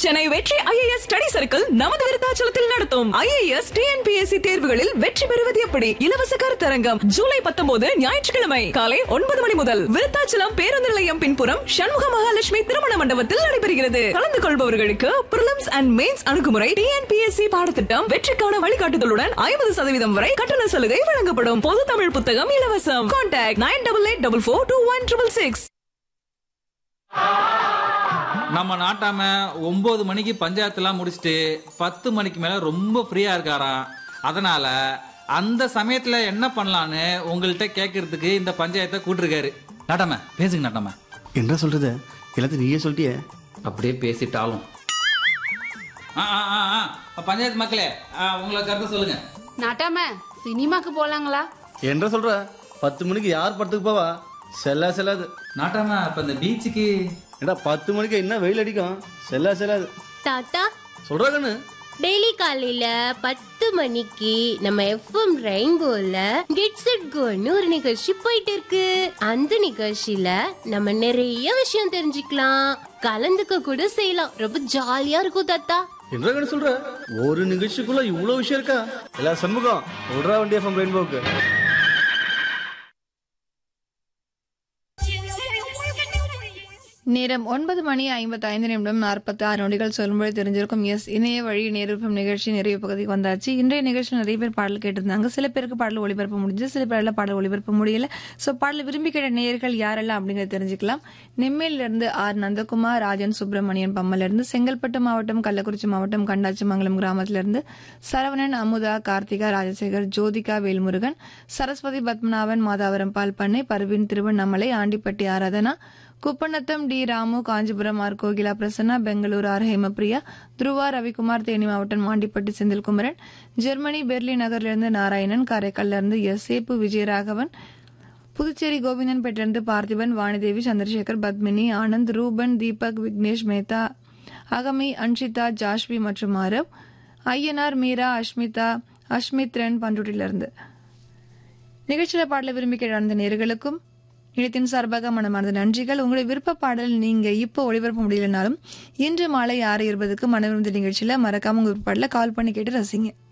சென்னை வெற்றி IAS study circle நமது விருத்தாச்சலத்தில் நடத்தும் ஐஏஎஸ் டிஎன்பிஎஸ்சி தேர்வுகளில் வெற்றி பெறுவது எப்படி இலவச கருத்தரங்கம் ஜூலை பத்தொன்பது ஞாயிற்றுக்கிழமை காலை ஒன்பது மணி முதல் விருத்தாச்சலம் பேருந்து நிலையம் பின்புறம் சண்முக மகாலட்சுமி திருமண மண்டபத்தில் நடைபெறுகிறது கலந்து கொள்பவர்களுக்கு பிரிலிம்ஸ் அண்ட் மெயின்ஸ் அணுகுமுறை டிஎன்பிஎஸ்சி பாடத்திட்டம் வெற்றிக்கான வழிகாட்டுதலுடன் ஐம்பது சதவீதம் வரை கட்டண சலுகை வழங்கப்படும் பொது தமிழ் புத்தகம் இலவசம் contact nine double eight double four two one triple six நம்ம நாட்டாம ஒன்பது மணிக்கு பஞ்சாயத்துலாம் முடிச்சுட்டு பத்து மணிக்கு மேல ரொம்ப ஃப்ரீயா இருக்காராம் அதனால அந்த சமயத்துல என்ன பண்ணலான்னு உங்கள்கிட்ட கேட்கறதுக்கு இந்த பஞ்சாயத்தை கூட்டிருக்காரு நாட்டாம பேசுங்க நாட்டாம என்ன சொல்றது எல்லாத்தையும் நீயே சொல்லிட்டியே அப்படியே பேசிட்டாலும் ஆ, ஆ, ஆ, ஆ. பஞ்சாயத்து மக்களே ஆ, உங்களை கருத்து சொல்லுங்க நாட்டாம சினிமாக்கு போலாங்களா என்ன சொல்ற பத்து மணிக்கு யார் படத்துக்கு போவா செல்லா செல்லாது நாட்டாம இப்ப இந்த பீச்சுக்கு ஏடா பத்து மணிக்கு என்ன வெயில் அடிக்கும் செல்லா செல்லாது தாத்தா சொல்றா கண்ணு டெய்லி காலையில பத்து மணிக்கு நம்ம எஃப்எம் ரெயின்போல கெட்ஸ் இட் கோன்னு ஒரு நிகழ்ச்சி போயிட்டு இருக்கு அந்த நிகழ்ச்சியில நம்ம நிறைய விஷயம் தெரிஞ்சுக்கலாம் கலந்துக்க கூட செய்யலாம் ரொம்ப ஜாலியா இருக்கும் தாத்தா என்ன கண்ணு சொல்ற ஒரு நிகழ்ச்சிக்குள்ள இவ்வளவு விஷயம் இருக்கா எல்லா சண்முகம் விடுறா வண்டி எஃப்எம் ரெயின்போக்கு நேரம் ஒன்பது மணி ஐம்பத்தி ஐந்து நிமிடம் நாற்பத்தி ஆறு நொடிகள் சொல்லும்போது தெரிஞ்சிருக்கும் எஸ் இணைய வழி நேரிருப்பும் நிகழ்ச்சி நிறைய பகுதிக்கு வந்தாச்சு இன்றைய நிகழ்ச்சியில் நிறைய பேர் பாடல் கேட்டிருந்தாங்க சில பேருக்கு பாடல் ஒளிபரப்ப முடிஞ்சு சில பேரால பாடல் ஒளிபரப்ப முடியல ஸோ பாடல் விரும்பி கேட்ட நேயர்கள் யாரெல்லாம் அப்படிங்கறத தெரிஞ்சுக்கலாம் நெம்மேலிருந்து இருந்து ஆர் நந்தகுமார் ராஜன் சுப்பிரமணியன் பம்மல இருந்து செங்கல்பட்டு மாவட்டம் கள்ளக்குறிச்சி மாவட்டம் கண்டாச்சிமங்கலம் கிராமத்துல இருந்து சரவணன் அமுதா கார்த்திகா ராஜசேகர் ஜோதிகா வேல்முருகன் சரஸ்வதி பத்மநாபன் மாதாவரம் பால் பண்ணை Parveen Tiruvannamalai Andipatti Aradhana Kuppanatham T Ramu Kanchipuram R Kokila Prasanna Bengaluru R Hemapriya Dhruva Ravikumar Theni மாவட்டம் மாண்டிப்பட்டி செந்தில்குமரன் ஜெர்மனி பெர்லின் நகர்லிருந்து நாராயணன் காரைக்கால்ல இருந்து எஸ் சேப்பு விஜயராகவன் புதுச்சேரி கோவிந்தன் பெற்றிருந்து பார்த்திபன் வாணிதேவி சந்திரசேகர் பத்மினி ஆனந்த் ரூபன் தீபக் விக்னேஷ் மேத்தா அகமி அன்ஷிதா ஜாஷ்வி மற்றும் ஆரவ் ஐயனார் மீரா அஷ்மிதா அஷ்மித்ரன் பண்ருட்டிலிருந்து நிகழ்ச்சியில பாடல விரும்பி கேட்ட நேர்களுக்கும் இனத்தின் சார்பாக மனமார்ந்த நன்றிகள் உங்களுடைய விருப்ப பாடல் நீங்க இப்போ ஒளிபரப்ப முடியலனாலும் இன்று மாலை ஆறு இருபதுக்கு மனவிருந்த நிகழ்ச்சியில மறக்காம உங்க விருப்ப பாடல கால் பண்ணி கேட்டு ரசிங்க